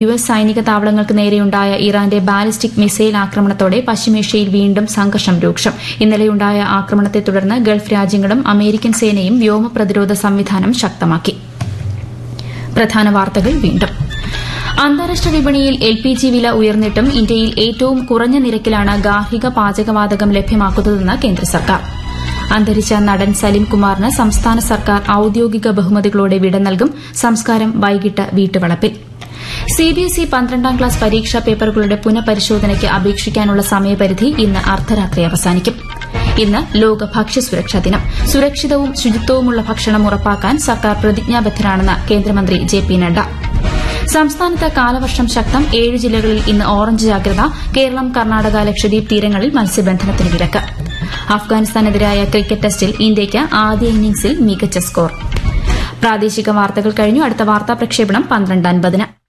U S സൈനിക താവളങ്ങൾക്ക് നേരെയുണ്ടായ ഇറാന്റെ ബാലിസ്റ്റിക് മിസൈൽ ആക്രമണത്തോടെ പശ്ചിമേഷ്യയിൽ വീണ്ടും സംഘർഷം രൂക്ഷം ഇന്നലെയുണ്ടായ ആക്രമണത്തെ തുടർന്ന് ഗൾഫ് രാജ്യങ്ങളും അമേരിക്കൻ സേനയും വ്യോമ പ്രതിരോധ സംവിധാനം ശക്തമാക്കി പ്രധാന വാർത്തകൾ വീണ്ടും അന്താരാഷ്ട്ര വിപണിയിൽ എൽ പി ജി വില ഉയർന്നിട്ടും ഇന്ത്യയിൽ ഏറ്റവും കുറഞ്ഞ നിരക്കിലാണ് ഗാർഹിക പാചകവാതകം ലഭ്യമാക്കുന്നതെന്ന് കേന്ദ്ര സർക്കാർ അന്തരിച്ച നടൻ സലിം കുമാറിന് സംസ്ഥാന സർക്കാർ ഔദ്യോഗിക ബഹുമതികളോടെ വിട നൽകും സംസ്കാരം വൈകിട്ട് വീട്ടുവളപ്പിൽ സിബിഎസ്ഇ പന്ത്രണ്ടാം ക്ലാസ് പരീക്ഷാ പേപ്പറുകളുടെ പുനഃപരിശോധനയ്ക്ക് അപേക്ഷിക്കാനുള്ള സമയപരിധി ഇന്ന് അർദ്ധരാത്രി അവസാനിക്കും ഇന്ന് ലോക ഭക്ഷ്യസുരക്ഷാ ദിനം സുരക്ഷിതവും ശുചിത്വവുമുള്ള ഭക്ഷണം ഉറപ്പാക്കാൻ സർക്കാർ പ്രതിജ്ഞാബദ്ധരാണെന്ന് കേന്ദ്രമന്ത്രി ജെ പി നഡ്ഡ സംസ്ഥാനത്ത് കാലവർഷം ശക്തം ഏഴ് ജില്ലകളിൽ ഇന്ന് ഓറഞ്ച് ജാഗ്രത കേരളം കർണാടക ലക്ഷദ്വീപ് തീരങ്ങളിൽ മത്സ്യബന്ധനത്തിന് വിലക്ക് അഫ്ഗാനിസ്ഥാനെതിരായ ക്രിക്കറ്റ് ടെസ്റ്റിൽ ഇന്ത്യയ്ക്ക് ആദ്യ ഇന്നിംഗ്സിൽ മികച്ച സ്കോർ പ്രാദേശിക വാർത്തകൾ കഴിഞ്ഞു അടുത്ത വാർത്താ പ്രക്ഷേപണം പന്ത്രണ്ട് അൻപതിന്